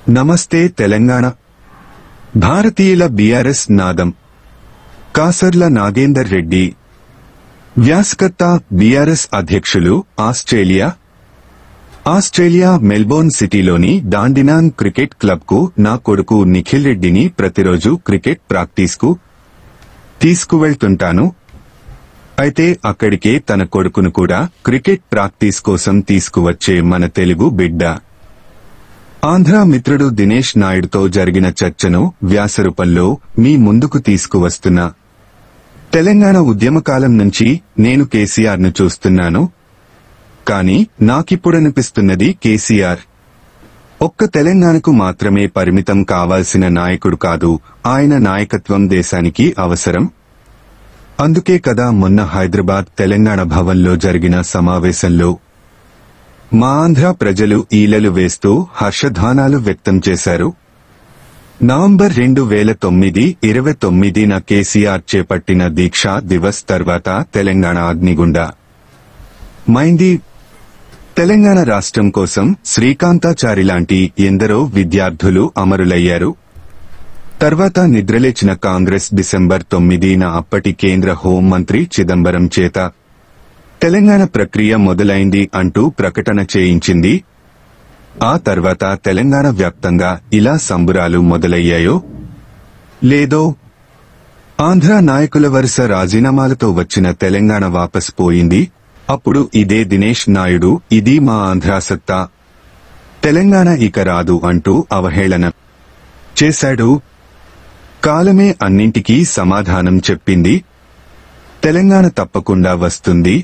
నమస్తే తెలంగాణ భారతీయుల బీఆర్ఎస్ నాదం కాసర్ల నాగేందర్ రెడ్డి వ్యాసకర్త బీఆర్ఎస్ అధ్యక్షులు ఆస్ట్రేలియా ఆస్ట్రేలియా మెల్బోర్న్ సిటీలోని డాండినాన్ క్రికెట్ క్లబ్కు నా కొడుకు నిఖిల్ రెడ్డిని ప్రతిరోజు క్రికెట్ ప్రాక్టీస్కు తీసుకువెళ్తుంటాను అయితే అక్కడికే తన కొడుకును కూడా క్రికెట్ ప్రాక్టీస్ కోసం తీసుకువచ్చే మన తెలుగు బిడ్డ ఆంధ్ర మిత్రుడు దినేష్ నాయుడుతో జరిగిన చర్చను వ్యాసరూపంలో మీ ముందుకు తీసుకువస్తున్నా తెలంగాణ ఉద్యమకాలం నుంచి నేను కేసీఆర్ ను చూస్తున్నాను కాని నాకిప్పుడనిపిస్తున్నది కేసీఆర్ ఒక్క తెలంగాణకు మాత్రమే పరిమితం కావాల్సిన నాయకుడు కాదు ఆయన నాయకత్వం దేశానికి అవసరం అందుకే కదా మొన్న హైదరాబాద్ తెలంగాణ భవన్లో జరిగిన సమావేశంలో మా ఆంధ్ర ప్రజలు ఈలలు వేస్తూ హర్షధ్వానాలు వ్యక్తం చేశారు నవంబర్ రెండు వేల తొమ్మిది ఇరవై తొమ్మిదిన కేసీఆర్ చేపట్టిన దీక్షా దివస్ తర్వాత తెలంగాణ అగ్నిగుండ మైంది తెలంగాణ రాష్ట్రం కోసం శ్రీకాంతాచారి లాంటి ఎందరో విద్యార్థులు అమరులయ్యారు తర్వాత నిద్రలేచిన కాంగ్రెస్ డిసెంబర్ తొమ్మిదిన అప్పటి కేంద్ర హోంమంత్రి చిదంబరం చేత తెలంగాణ ప్రక్రియ మొదలైంది అంటూ ప్రకటన చేయించింది ఆ తర్వాత తెలంగాణ వ్యాప్తంగా ఇలా సంబురాలు మొదలయ్యాయో లేదో ఆంధ్ర నాయకుల వరుస రాజీనామాలతో వచ్చిన తెలంగాణ వాపస్ పోయింది అప్పుడు ఇదే దినేష్ నాయుడు ఇది మా ఆంధ్ర సత్తా తెలంగాణ ఇక రాదు అంటూ అవహేళన చేశాడు కాలమే అన్నింటికీ సమాధానం చెప్పింది తెలంగాణ తప్పకుండా వస్తుంది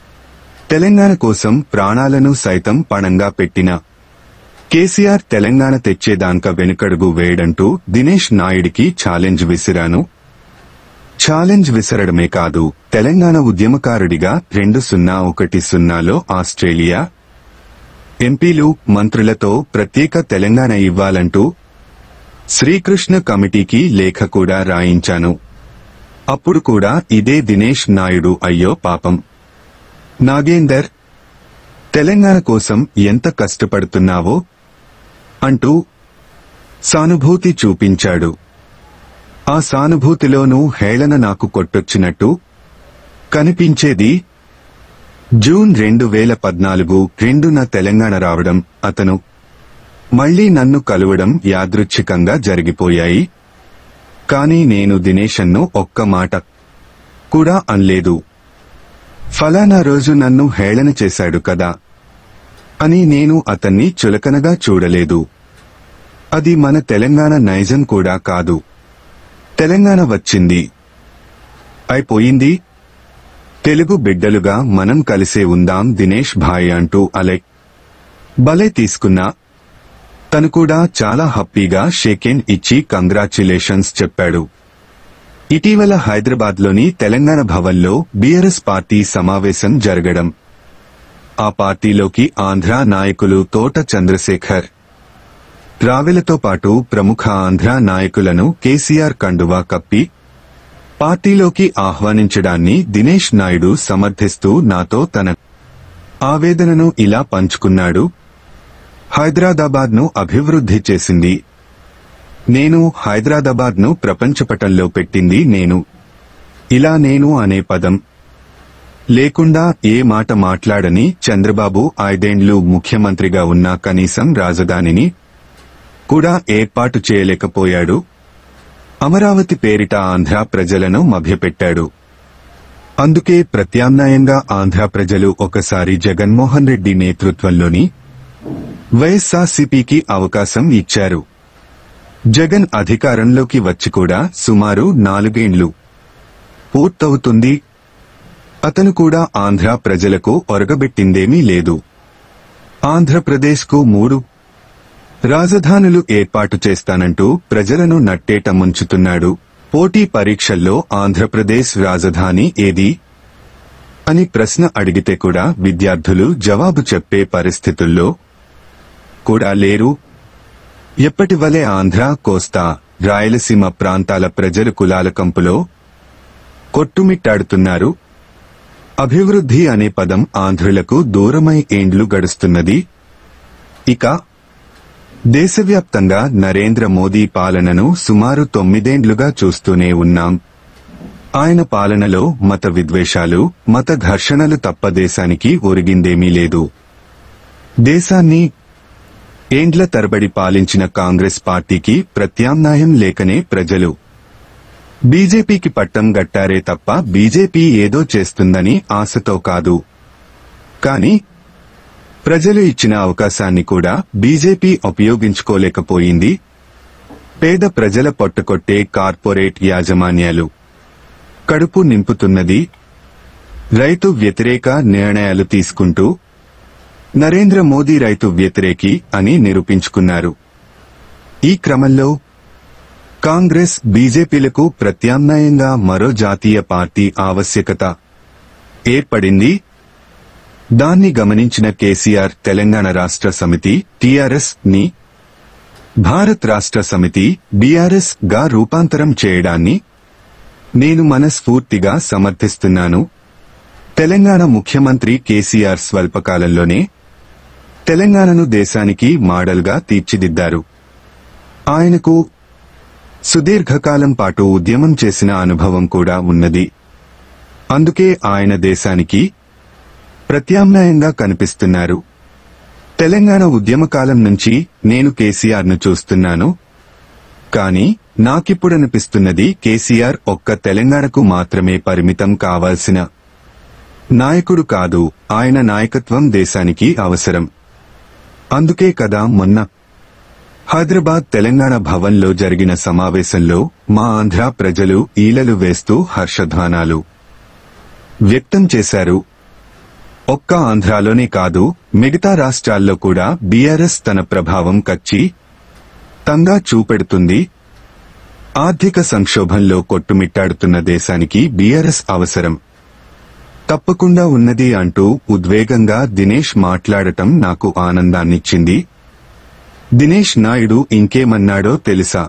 తెలంగాణ కోసం ప్రాణాలను సైతం పణంగా పెట్టిన కేసీఆర్ తెలంగాణ తెచ్చేదాంక వెనుకడుగు వేయడంటూ దినేష్ నాయుడికి ఛాలెంజ్ విసిరాను ఛాలెంజ్ విసరడమే కాదు తెలంగాణ ఉద్యమకారుడిగా రెండు సున్నా ఒకటి సున్నాలో ఆస్ట్రేలియా ఎంపీలు మంత్రులతో ప్రత్యేక తెలంగాణ ఇవ్వాలంటూ శ్రీకృష్ణ కమిటీకి లేఖ కూడా రాయించాను అప్పుడు కూడా ఇదే దినేష్ నాయుడు అయ్యో పాపం నాగేందర్ తెలంగాణ కోసం ఎంత కష్టపడుతున్నావో అంటూ సానుభూతి చూపించాడు ఆ సానుభూతిలోనూ హేళన నాకు కొట్టొచ్చినట్టు కనిపించేది జూన్ రెండు వేల పద్నాలుగు రెండున తెలంగాణ రావడం అతను మళ్లీ నన్ను కలవడం యాదృచ్ఛికంగా జరిగిపోయాయి కాని నేను దినేషన్ను ఒక్క మాట కూడా అన్లేదు ఫలానా రోజు నన్ను హేళన చేశాడు కదా అని నేను అతన్ని చులకనగా చూడలేదు అది మన తెలంగాణ నైజం కూడా కాదు తెలంగాణ వచ్చింది అయిపోయింది తెలుగు బిడ్డలుగా మనం కలిసే ఉందాం దినేష్ భాయ్ అంటూ అలై భలే తీసుకున్నా తను కూడా చాలా హ్యాపీగా షేకెన్ ఇచ్చి కంగ్రాచ్యులేషన్స్ చెప్పాడు ఇటీవల హైదరాబాద్లోని తెలంగాణ భవన్లో బీఆర్ఎస్ పార్టీ సమావేశం జరగడం ఆ పార్టీలోకి ఆంధ్ర నాయకులు తోట చంద్రశేఖర్ రావెలతో పాటు ప్రముఖ ఆంధ్ర నాయకులను కేసీఆర్ కండువా కప్పి పార్టీలోకి ఆహ్వానించడాన్ని దినేష్ నాయుడు సమర్థిస్తూ నాతో తన ఆవేదనను ఇలా పంచుకున్నాడు హైదరాబాద్ ను అభివృద్ధి చేసింది నేను హైదరాబాద్ ను ప్రపంచపటంలో పెట్టింది నేను ఇలా నేను అనే పదం లేకుండా ఏ మాట మాట్లాడని చంద్రబాబు ఐదేండ్లు ముఖ్యమంత్రిగా ఉన్నా కనీసం రాజధానిని కూడా ఏర్పాటు చేయలేకపోయాడు అమరావతి పేరిట ఆంధ్ర ప్రజలను మభ్యపెట్టాడు అందుకే ప్రత్యామ్నాయంగా ఆంధ్ర ప్రజలు ఒకసారి జగన్మోహన్ రెడ్డి నేతృత్వంలోని వైఎస్ఆర్సీపీకి అవకాశం ఇచ్చారు జగన్ అధికారంలోకి వచ్చి కూడా సుమారు నాలుగేండ్లు పూర్తవుతుంది అతను కూడా ఆంధ్ర ప్రజలకు ఒరగబెట్టిందేమీ లేదు ఆంధ్రప్రదేశ్కు మూడు రాజధానులు ఏర్పాటు చేస్తానంటూ ప్రజలను నట్టేట ముంచుతున్నాడు పోటీ పరీక్షల్లో ఆంధ్రప్రదేశ్ రాజధాని ఏది అని ప్రశ్న అడిగితే కూడా విద్యార్థులు జవాబు చెప్పే పరిస్థితుల్లో కూడా లేరు ఎప్పటివలే ఆంధ్ర కోస్తా రాయలసీమ ప్రాంతాల ప్రజలు కులాల కంపులో కొట్టుమిట్టాడుతున్నారు అభివృద్ధి అనే పదం ఆంధ్రులకు దూరమై ఏండ్లు గడుస్తున్నది ఇక దేశవ్యాప్తంగా నరేంద్ర మోదీ పాలనను సుమారు తొమ్మిదేండ్లుగా చూస్తూనే ఉన్నాం ఆయన పాలనలో మత విద్వేషాలు మత ఘర్షణలు తప్ప దేశానికి ఒరిగిందేమీ లేదు దేశాన్ని ఏండ్ల తరబడి పాలించిన కాంగ్రెస్ పార్టీకి ప్రత్యామ్నాయం లేకనే ప్రజలు బీజేపీకి పట్టం గట్టారే తప్ప బీజేపీ ఏదో చేస్తుందని ఆశతో కాదు కాని ప్రజలు ఇచ్చిన అవకాశాన్ని కూడా బీజేపీ ఉపయోగించుకోలేకపోయింది పేద ప్రజల పొట్టకొట్టే కార్పొరేట్ యాజమాన్యాలు కడుపు నింపుతున్నది రైతు వ్యతిరేక నిర్ణయాలు తీసుకుంటూ నరేంద్ర మోదీ రైతు వ్యతిరేకి అని నిరూపించుకున్నారు ఈ క్రమంలో కాంగ్రెస్ బీజేపీలకు ప్రత్యామ్నాయంగా మరో జాతీయ పార్టీ ఆవశ్యకత ఏర్పడింది దాన్ని గమనించిన కేసీఆర్ తెలంగాణ రాష్ట్ర సమితి టీఆర్ఎస్ ని భారత్ రాష్ట్ర సమితి బీఆర్ఎస్ గా రూపాంతరం చేయడాన్ని నేను మనస్ఫూర్తిగా సమర్థిస్తున్నాను తెలంగాణ ముఖ్యమంత్రి కేసీఆర్ స్వల్పకాలంలోనే తెలంగాణను దేశానికి మోడల్గా తీర్చిదిద్దారు ఆయనకు సుదీర్ఘకాలం పాటు ఉద్యమం చేసిన అనుభవం కూడా ఉన్నది అందుకే ఆయన దేశానికి ప్రత్యామ్నాయంగా కనిపిస్తున్నారు తెలంగాణ ఉద్యమకాలం నుంచి నేను కేసీఆర్ను చూస్తున్నాను కానీ నాకిప్పుడనిపిస్తున్నది కేసీఆర్ ఒక్క తెలంగాణకు మాత్రమే పరిమితం కావాల్సిన నాయకుడు కాదు ఆయన నాయకత్వం దేశానికి అవసరం అందుకే కదా మొన్న హైదరాబాద్ తెలంగాణ భవన్లో జరిగిన సమావేశంలో మా ఆంధ్ర ప్రజలు ఈలలు వేస్తూ హర్షధ్వానాలు వ్యక్తం చేశారు ఒక్క ఆంధ్రాలోనే కాదు మిగతా రాష్ట్రాల్లో కూడా బీఆర్ఎస్ తన ప్రభావం కచ్చి తంగా చూపెడుతుంది ఆర్థిక సంక్షోభంలో కొట్టుమిట్టాడుతున్న దేశానికి బీఆర్ఎస్ అవసరం తప్పకుండా ఉన్నది అంటూ ఉద్వేగంగా దినేష్ మాట్లాడటం నాకు ఆనందాన్నిచ్చింది దినేష్ నాయుడు ఇంకేమన్నాడో తెలుసా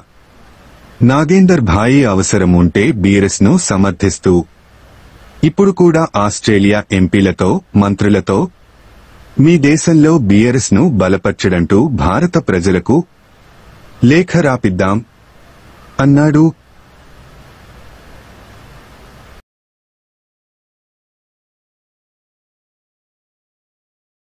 నాగేందర్ భాయి అవసరం ఉంటే బీఆర్ఎస్ ను సమర్థిస్తూ ఇప్పుడు కూడా ఆస్ట్రేలియా ఎంపీలతో మంత్రులతో మీ దేశంలో బీఆర్ఎస్ ను బలపర్చడంటూ భారత ప్రజలకు లేఖ రాపిద్దాం అన్నాడు